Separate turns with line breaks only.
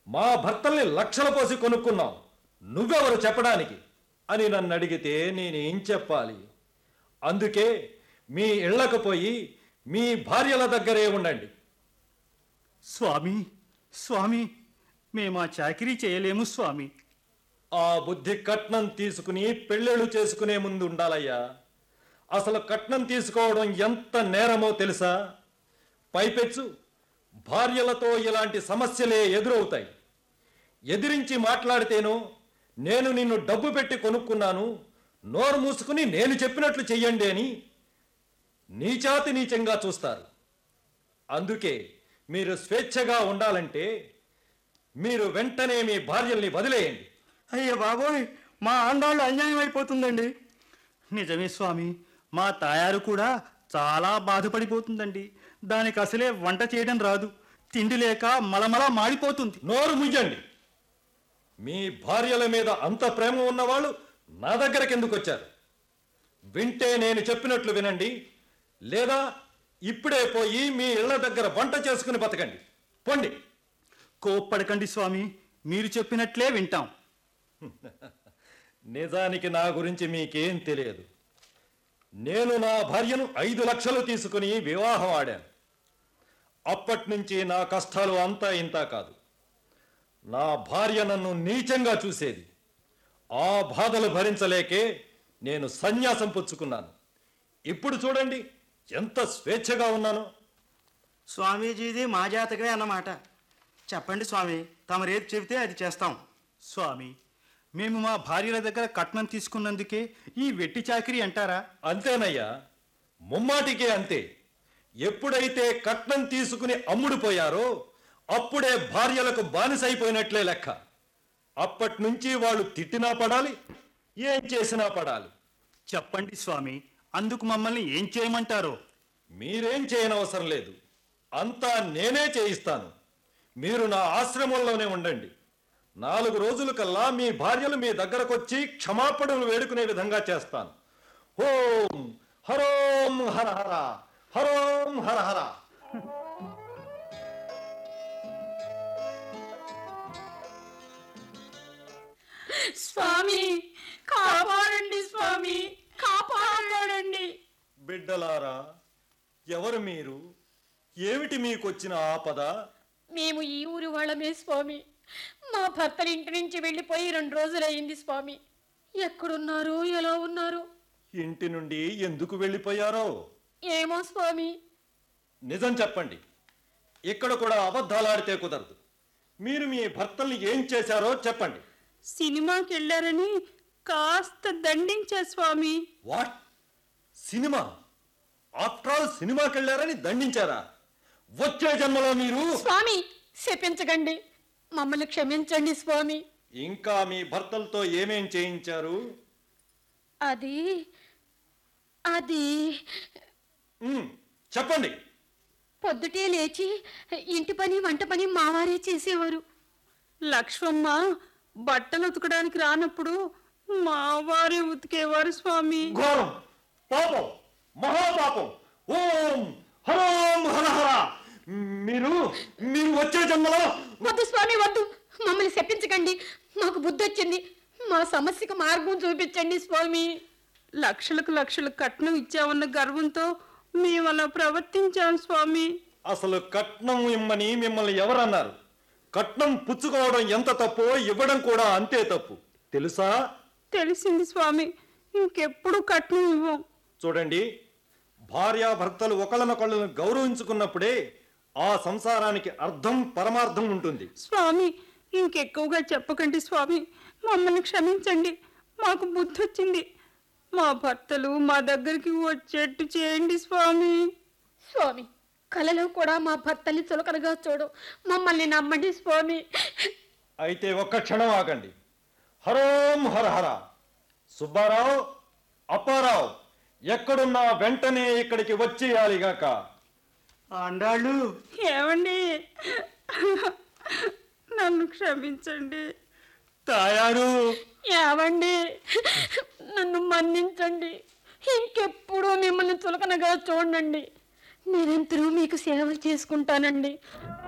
మా భర్తల్ని లక్షల పోసి కొనుక్కున్నాం నువ్వెవరు చెప్పడానికి అని నన్ను అడిగితే నేనేం చెప్పాలి అందుకే మీ ఇళ్ళకు పోయి మీ భార్యల దగ్గరే ఉండండి
స్వామి స్వామి మేము ఆ చాకరీ చేయలేము స్వామి
ఆ బుద్ధి కట్నం తీసుకుని పెళ్ళిళ్ళు చేసుకునే ముందు ఉండాలయ్యా అసలు కట్నం తీసుకోవడం ఎంత నేరమో తెలుసా పైపెచ్చు భార్యలతో ఇలాంటి సమస్యలే ఎదురవుతాయి ఎదిరించి మాట్లాడితేనో నేను నిన్ను డబ్బు పెట్టి కొనుక్కున్నాను నోరు మూసుకుని నేను చెప్పినట్లు చెయ్యండి అని నీచాతి నీచంగా చూస్తారు అందుకే మీరు స్వేచ్ఛగా ఉండాలంటే మీరు వెంటనే మీ భార్యల్ని వదిలేయండి
అయ్య బాబోయ్ మా ఆండాళ్ళు అన్యాయం అయిపోతుందండి నిజమే స్వామి మా తాయారు కూడా చాలా బాధపడిపోతుందండి దానికి అసలే వంట చేయడం రాదు తిండి లేక మలమల మాడిపోతుంది
నోరు ముయ్యండి మీ భార్యల మీద అంత ప్రేమ ఉన్నవాళ్ళు నా దగ్గరకు ఎందుకు వచ్చారు వింటే నేను చెప్పినట్లు వినండి లేదా ఇప్పుడే పోయి మీ ఇళ్ళ దగ్గర వంట చేసుకుని బతకండి పొండి
కోప్పడకండి స్వామి మీరు చెప్పినట్లే వింటాం
నిజానికి నా గురించి మీకేం తెలియదు నేను నా భార్యను ఐదు లక్షలు తీసుకుని వివాహం ఆడాను అప్పటి నుంచి నా కష్టాలు అంతా ఇంత కాదు నా భార్య నన్ను నీచంగా చూసేది ఆ బాధలు భరించలేకే నేను సన్యాసం పుచ్చుకున్నాను ఇప్పుడు చూడండి ఎంత స్వేచ్ఛగా ఉన్నానో
స్వామీజీది మా జాతకమే అన్నమాట చెప్పండి స్వామి తమరేది చెబితే అది చేస్తాం
స్వామి మేము మా భార్యల దగ్గర కట్నం తీసుకున్నందుకే ఈ వెట్టి చాకిరీ అంటారా
అంతేనయ్యా ముమ్మాటికే అంతే ఎప్పుడైతే కట్నం తీసుకుని అమ్ముడుపోయారో అప్పుడే భార్యలకు బానిసైపోయినట్లే లెక్క అప్పటి నుంచి వాళ్ళు తిట్టినా పడాలి ఏం చేసినా పడాలి
చెప్పండి స్వామి అందుకు మమ్మల్ని ఏం చేయమంటారో
మీరేం చేయనవసరం లేదు అంతా నేనే చేయిస్తాను మీరు నా ఆశ్రమంలోనే ఉండండి నాలుగు రోజుల కల్లా మీ భార్యలు మీ దగ్గరకొచ్చి క్షమాపణలు వేడుకునే విధంగా చేస్తాను ఓం హరోం హర హర హరోం హర హర
స్వామి కాపాడండి స్వామి కాపాడండి
బిడ్డలారా ఎవరు మీరు ఏమిటి మీకొచ్చిన ఆపద
మేము ఈ ఊరు వాళ్ళమే స్వామి మా భర్తలు ఇంటి నుంచి వెళ్ళిపోయి రెండు రోజులయ్యింది స్వామి ఎక్కడున్నారు ఎలా ఉన్నారు
ఇంటి నుండి ఎందుకు వెళ్ళిపోయారో
ఏమో స్వామి
నిజం చెప్పండి ఇక్కడ కూడా అబద్ధాలాడితే కుదరదు మీరు మీ భర్తల్ని ఏం చేశారో చెప్పండి
సినిమాకి వెళ్ళారని కాస్త దండించా స్వామి
వాట్ సినిమా ఆఫ్టర్ ఆల్ సినిమాకి వెళ్ళారని దండించారా వచ్చే జన్మలో మీరు
స్వామి శపించకండి మమ్మల్ని క్షమించండి స్వామి
ఇంకా మీ భర్తలతో ఏమేం చేయించారు
అది అది
ఉమ్, చెప్పండి
పొద్దుటే లేచి ఇంటి పని వంట పని మావారే చేసేవారు లక్ష్మమ్మ బట్టలు ఉతకడానికి రానప్పుడు మావారే ఉతికేవారు స్వామి
ఘోరం పాపం మహాపాపం ఓం హరోం హర హర మీరు మీరు వచ్చే జన్మలో
వద్దు స్వామి వద్దు మమ్మల్ని శపించకండి మాకు బుద్ధి వచ్చింది మా సమస్యకు మార్గం చూపించండి స్వామి లక్షలకు లక్షలు కట్నం ఇచ్చామన్న గర్వంతో మేము అలా ప్రవర్తించాం స్వామి
అసలు కట్నం ఇమ్మని మిమ్మల్ని ఎవరన్నారు కట్నం పుచ్చుకోవడం ఎంత తప్పో ఇవ్వడం కూడా అంతే తప్పు తెలుసా
తెలిసింది స్వామి ఇంకెప్పుడు కట్నం ఇవ్వం
చూడండి భార్యాభర్తలు ఒకళ్ళనొకళ్ళను గౌరవించుకున్నప్పుడే ఆ సంసారానికి అర్థం పరమార్థం ఉంటుంది
స్వామి ఇంకెక్కువగా చెప్పకండి స్వామి మమ్మల్ని క్షమించండి మాకు బుద్ధి వచ్చింది మా భర్తలు మా దగ్గరికి వచ్చేట్టు చేయండి స్వామి స్వామి కలలో కూడా మా భర్తల్ని చులకనగా చూడు మమ్మల్ని నమ్మండి స్వామి
అయితే ఒక్క క్షణం ఆగండి హరోం హర హర సుబ్బారావు అప్పారావు ఎక్కడున్నా వెంటనే ఇక్కడికి వచ్చేయాలిగాక
ఆండాళ్ళు
ఏమండి నన్ను క్షమించండి
తాయారు
ఏవండి నన్ను మన్నించండి ఇంకెప్పుడు మిమ్మల్ని చులకనగా చూడండి నిరంతరం మీకు సేవ చేసుకుంటానండి